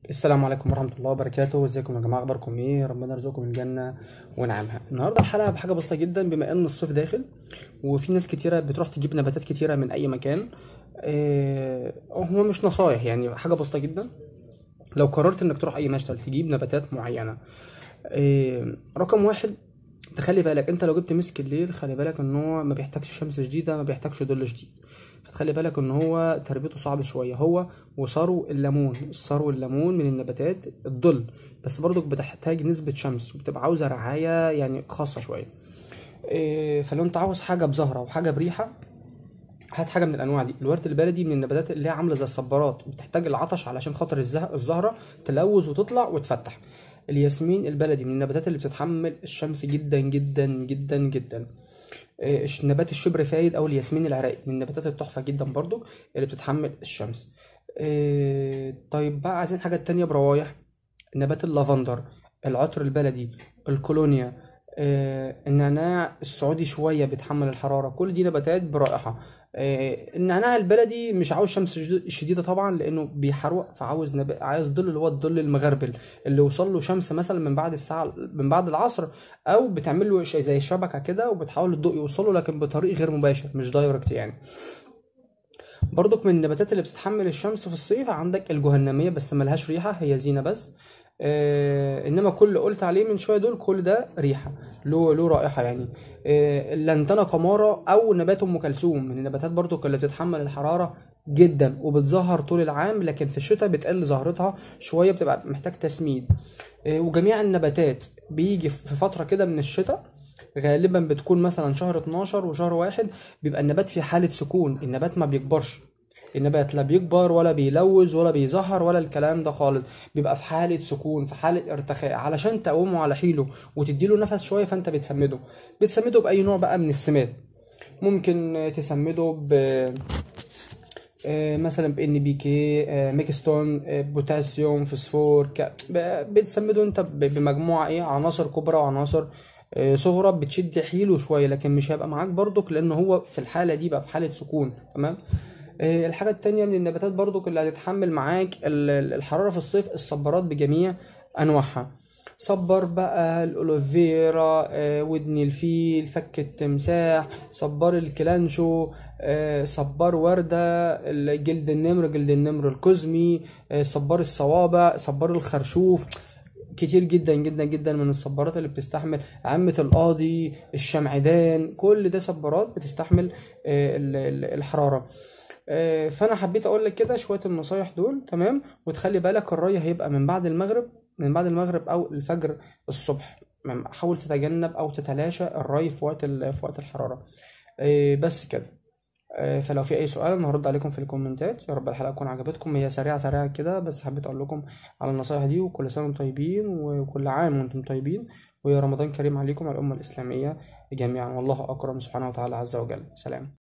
السلام عليكم ورحمة الله وبركاته ازيكم يا جماعة اخباركم ايه ربنا يرزقكم الجنة ونعمها النهاردة الحلقة بحاجة بسيطة جدا بما ان الصيف داخل وفي ناس كتيرة بتروح تجيب نباتات كتيرة من اي مكان آه، هو مش نصايح يعني حاجة بسيطة جدا لو قررت انك تروح اي مشتل تجيب نباتات معينة آه، رقم واحد تخلي بالك انت لو جبت مسك الليل خلي بالك ان هو ما بيحتاجش شمس شديدة ما بيحتاجش ظل شديد فتخلي بالك ان هو تربيته صعب شوية هو وصاروا الليمون الصاروا الليمون من النباتات الظل بس برضك بتحتاج نسبة شمس وبتبقى عاوزة رعاية يعني خاصة شوية إيه، فلو انت عاوز حاجة بزهرة وحاجة بريحة هات حاجة من الأنواع دي الورد البلدي من النباتات اللي هي عاملة زي الصبارات بتحتاج العطش علشان خاطر الزه- الزهرة تلوز وتطلع وتفتح الياسمين البلدي من النباتات اللي بتتحمل الشمس جدا جدا جدا جدا آه، الش- نبات الشبر فايد او الياسمين العراقي من النباتات التحفة جدا برضو اللي بتتحمل الشمس آه، طيب بقى عايزين حاجة تانية بروايح نبات اللافندر العطر البلدي الكولونيا آه، النعناع السعودي شوية بيتحمل الحرارة كل دي نباتات برائحة آه، النعناع البلدي مش عاوز شمس شديد- شديدة طبعا لأنه بيحروق فعاوز نب... عايز ظل اللي هو الظل المغربل اللي يوصل له شمس مثلا من بعد الساعة من بعد العصر أو بتعمل له شيء زي شبكة كده وبتحاول الضوء يوصله لكن بطريق غير مباشر مش دايركت يعني برضك من النباتات اللي بتتحمل الشمس في الصيف عندك الجهنمية بس ملهاش ريحة هي زينة بس آه انما كل اللي قلت عليه من شوية دول كل ده ريحة له له رائحة يعني آه اللانتانا قمارة او نبات ام كلثوم من النباتات برضك اللي بتتحمل الحرارة جدا وبتظهر طول العام لكن في الشتاء بتقل زهرتها شوية بتبقى محتاج تسميد آه وجميع النباتات بيجي في فترة كده من الشتاء غالبا بتكون مثلا شهر 12 وشهر واحد بيبقى النبات في حالة سكون النبات ما بيكبرش النبات لا بيكبر ولا بيلوز ولا بيزهر ولا الكلام ده خالص بيبقى في حالة سكون في حالة ارتخاء علشان تقومه على حيله وتديله نفس شوية فانت بتسمده بتسمده بأي نوع بقى من السماد ممكن آه، تسمده ب آه، مثلا ب ان بي كي آه، ميكستون آه، بوتاسيوم فوسفور ك... ب- بتسمده انت ب- بمجموعه ايه عناصر كبرى وعناصر آه، صغرى بتشد حيله شويه لكن مش هيبقى معاك برضك لان هو في الحاله دي بقى في حاله سكون تمام آه، الحاجه التانية من النباتات برضك اللي هتتحمل معاك ال- ال- الحراره في الصيف الصبارات بجميع انواعها صبر بقى الأولوفيرا آه، ودن الفيل فك التمساح صبار الكلانشو آه، صبار وردة جلد النمر جلد النمر القزمي آه، صبار الصوابع صبار الخرشوف كتير جدا جدا جدا من الصبارات اللي بتستحمل عامة القاضي الشمعدان كل ده صبارات بتستحمل آه، ال- ال- الحرارة آه، فانا حبيت اقول لك كده شويه النصايح دول تمام وتخلي بالك الري هيبقى من بعد المغرب من بعد المغرب او الفجر الصبح مم- حاول تتجنب او تتلاشى الري في وقت ال- في وقت الحراره آه، بس كده آه، فلو في اي سؤال انا هرد عليكم في الكومنتات يا رب الحلقه تكون عجبتكم هي سريعه سريعه كده بس حبيت اقول لكم على النصايح دي وكل سنه وانتم طيبين وكل عام وانتم طيبين ويا رمضان كريم عليكم على الامه الاسلاميه جميعا والله اكرم سبحانه وتعالى عز وجل سلام